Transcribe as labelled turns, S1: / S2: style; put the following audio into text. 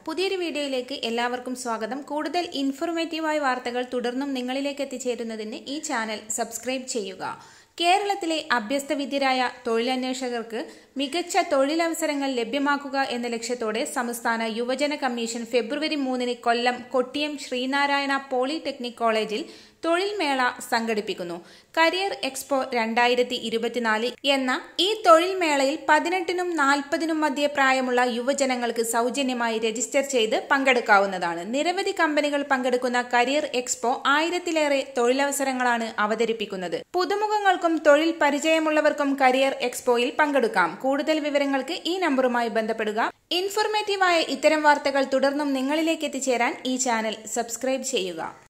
S1: പുതിയൊരു വീഡിയോയിലേക്ക് എല്ലാവർക്കും സ്വാഗതം കൂടുതൽ ഇൻഫോർമേറ്റീവായ വാർത്തകൾ തുടർന്നും നിങ്ങളിലേക്ക് എത്തിച്ചേരുന്നതിന് ഈ ചാനൽ സബ്സ്ക്രൈബ് ചെയ്യുക കേരളത്തിലെ അഭ്യസ്തവിദ്യരായ തൊഴിലന്വേഷകർക്ക് മികച്ച തൊഴിലവസരങ്ങൾ ലഭ്യമാക്കുക എന്ന ലക്ഷ്യത്തോടെ സംസ്ഥാന യുവജന കമ്മീഷൻ ഫെബ്രുവരി മൂന്നിന് കൊല്ലം കൊട്ടിയം ശ്രീനാരായണ പോളിടെക്നിക് കോളേജിൽ തൊഴിൽ മേള സംഘടിപ്പിക്കുന്നു കരിയർ എക്സ്പോ രണ്ടായിരത്തി ഇരുപത്തിനാല് എന്ന ഈ തൊഴിൽ മേളയിൽ പതിനെട്ടിനും നാൽപ്പതിനും മധ്യേ പ്രായമുള്ള യുവജനങ്ങൾക്ക് സൗജന്യമായി രജിസ്റ്റർ ചെയ്ത് പങ്കെടുക്കാവുന്നതാണ് നിരവധി കമ്പനികൾ പങ്കെടുക്കുന്ന കരിയർ എക്സ്പോ ആയിരത്തിലേറെ തൊഴിലവസരങ്ങളാണ് അവതരിപ്പിക്കുന്നത് പുതുമുഖങ്ങൾക്കും തൊഴിൽ പരിചയമുള്ളവർക്കും കരിയർ എക്സ്പോയിൽ പങ്കെടുക്കാം കൂടുതൽ വിവരങ്ങൾക്ക് ഈ നമ്പറുമായി ബന്ധപ്പെടുക ഇൻഫോർമേറ്റീവായ ഇത്തരം വാർത്തകൾ തുടർന്നും നിങ്ങളിലേക്ക് എത്തിച്ചേരാൻ ഈ ചാനൽ സബ്സ്ക്രൈബ് ചെയ്യുക